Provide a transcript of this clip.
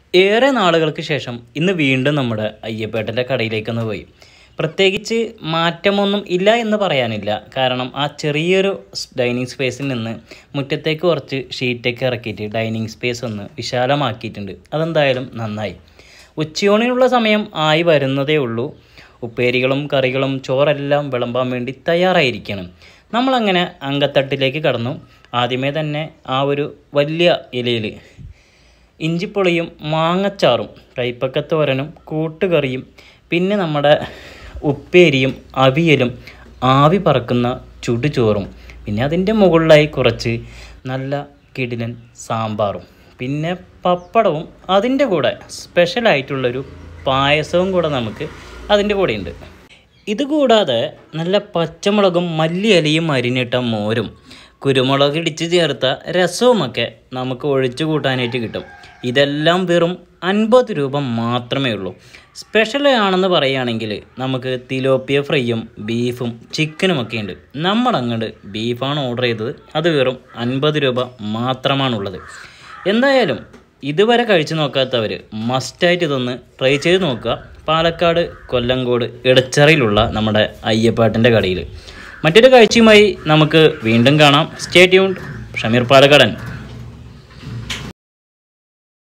ഏറെ നാളുകൾക്ക് ശേഷം ഇന്ന് വീണ്ടും നമ്മുടെ അയ്യപ്പേട്ടൻ്റെ കടയിലേക്കൊന്ന് പോയി പ്രത്യേകിച്ച് മാറ്റമൊന്നും ഇല്ല എന്ന് പറയാനില്ല കാരണം ആ ചെറിയൊരു ഡൈനിങ് സ്പേസിൽ നിന്ന് മുറ്റത്തേക്ക് കുറച്ച് ഷീറ്റൊക്കെ ഇറക്കിയിട്ട് ഡൈനിങ് സ്പേസ് ഒന്ന് വിശാലമാക്കിയിട്ടുണ്ട് അതെന്തായാലും നന്നായി ഉച്ചയൂണിനുള്ള സമയം ആയി വരുന്നതേ ഉള്ളൂ ഉപ്പേരികളും കറികളും ചോറെല്ലാം വിളമ്പാൻ വേണ്ടി തയ്യാറായിരിക്കണം നമ്മളങ്ങനെ അങ്കത്തട്ടിലേക്ക് കടന്നു ആദ്യമേ തന്നെ ആ ഒരു വലിയ ഇലയിൽ ഇഞ്ചിപ്പൊളിയും മാങ്ങച്ചാറും കൈപ്പക്കത്തോരനും കൂട്ടുകറിയും പിന്നെ നമ്മുടെ ഉപ്പേരിയും അവിയലും ആവി പറക്കുന്ന ചുടുചോറും പിന്നെ അതിൻ്റെ മുകളിലായി കുറച്ച് നല്ല കിടിലൻ സാമ്പാറും പിന്നെ പപ്പടവും അതിൻ്റെ കൂടെ സ്പെഷ്യലായിട്ടുള്ളൊരു പായസവും കൂടെ നമുക്ക് അതിൻ്റെ കൂടെയുണ്ട് ഇതുകൂടാതെ നല്ല പച്ചമുളകും മല്ലിയിലയും അരിഞ്ഞിട്ട മോരും കുരുമുളക് ഇടിച്ച് ചേർത്ത രസവുമൊക്കെ നമുക്ക് ഒഴിച്ചു കൂട്ടാനായിട്ട് കിട്ടും ഇതെല്ലാം വെറും അൻപത് രൂപ മാത്രമേ ഉള്ളൂ സ്പെഷ്യൽ ആണെന്ന് പറയുകയാണെങ്കിൽ നമുക്ക് തിലോപ്പിയ ഫ്രൈയും ബീഫും ചിക്കനും ഒക്കെ ഉണ്ട് നമ്മൾ അങ്ങോട്ട് ബീഫാണ് ഓർഡർ ചെയ്തത് അത് വെറും അൻപത് രൂപ മാത്രമാണുള്ളത് എന്തായാലും ഇതുവരെ കഴിച്ചു നോക്കാത്തവർ മസ്റ്റായിട്ട് ഇതൊന്ന് ട്രൈ ചെയ്ത് നോക്കുക പാലക്കാട് കൊല്ലങ്കോട് ഇടച്ചറയിലുള്ള നമ്മുടെ അയ്യപ്പാട്ടിൻ്റെ കടയിൽ മറ്റൊരു കാഴ്ചയുമായി നമുക്ക് വീണ്ടും കാണാം സ്റ്റേ ട്യൂൺഡ് ഷമീർ പാലക്കാടൻ